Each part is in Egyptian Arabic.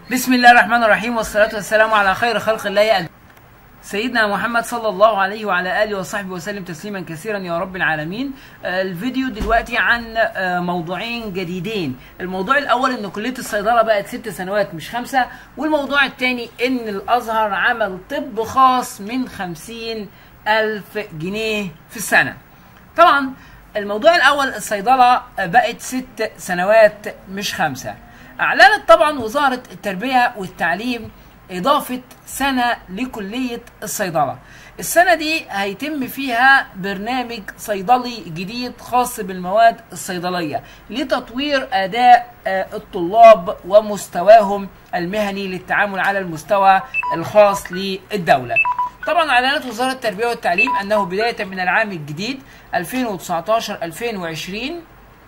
بسم الله الرحمن الرحيم والصلاة والسلام على خير خلق الله أجمعين سيدنا محمد صلى الله عليه وعلى آله وصحبه وسلم تسليما كثيرا يا رب العالمين آه، الفيديو دلوقتي عن آه، موضوعين جديدين الموضوع الأول أن كلية الصيدلة بقت ست سنوات مش خمسة والموضوع الثاني أن الأزهر عمل طب خاص من خمسين ألف جنيه في السنة طبعا الموضوع الأول الصيدلة بقت ست سنوات مش خمسة أعلنت طبعا وزارة التربية والتعليم إضافة سنة لكلية الصيدلة السنة دي هيتم فيها برنامج صيدلي جديد خاص بالمواد الصيدلية لتطوير أداء آه، الطلاب ومستواهم المهني للتعامل على المستوى الخاص للدولة طبعا اعلنت وزاره التربيه والتعليم انه بدايه من العام الجديد 2019 2020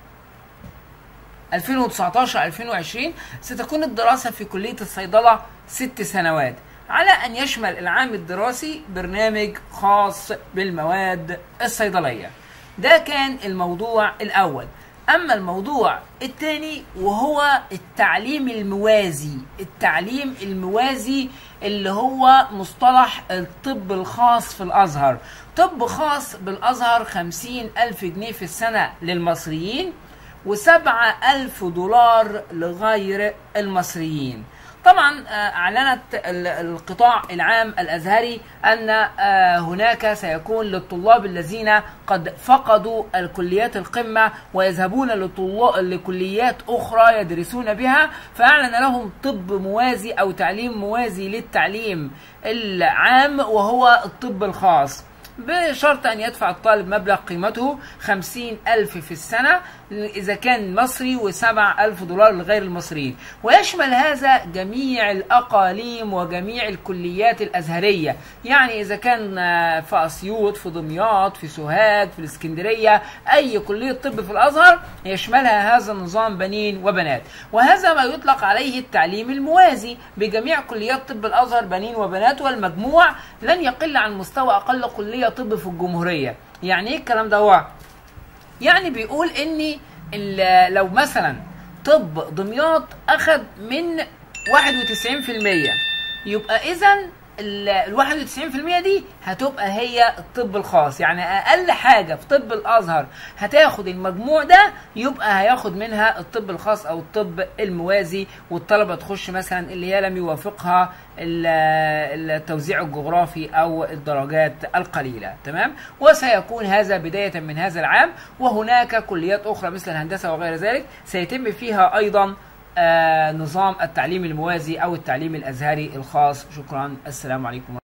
2019 2020 ستكون الدراسه في كليه الصيدله ست سنوات على ان يشمل العام الدراسي برنامج خاص بالمواد الصيدليه ده كان الموضوع الاول اما الموضوع الثاني وهو التعليم الموازي التعليم الموازي اللي هو مصطلح الطب الخاص في الازهر طب خاص بالازهر خمسين الف جنيه في السنة للمصريين وسبعة ألف دولار لغير المصريين طبعا آه، اعلنت ال- القطاع العام الازهري ان آه، هناك سيكون للطلاب الذين قد فقدوا الكليات القمه ويذهبون لطلا- لكليات اخرى يدرسون بها فاعلن لهم طب موازي او تعليم موازي للتعليم العام وهو الطب الخاص بشرط أن يدفع الطالب مبلغ قيمته خمسين ألف في السنة إذا كان مصري وسبع ألف دولار لغير المصريين ويشمل هذا جميع الأقاليم وجميع الكليات الأزهرية يعني إذا كان آه، في أسيوط في دمياط في سوهاج في الإسكندرية أي كلية طب في الأزهر يشملها هذا النظام بنين وبنات وهذا ما يطلق عليه التعليم الموازي بجميع كليات طب الأزهر بنين وبنات والمجموع لن يقل عن مستوى أقل كلية طب في الجمهورية يعني إيه الكلام ده هو يعني بيقول ان ال- لو مثلا طب دمياط اخد من 91% يبقى اذا ال 91% دي هتبقى هي الطب الخاص يعني اقل حاجه في طب الازهر هتاخد المجموع ده يبقى هياخد منها الطب الخاص او الطب الموازي والطلبه تخش مثلا اللي هي لم يوافقها ال- التوزيع الجغرافي او الدرجات القليله تمام وسيكون هذا بدايه من هذا العام وهناك كليات اخرى مثل الهندسه وغير ذلك سيتم فيها ايضا آه، نظام التعليم الموازي او التعليم الازهري الخاص شكرا السلام عليكم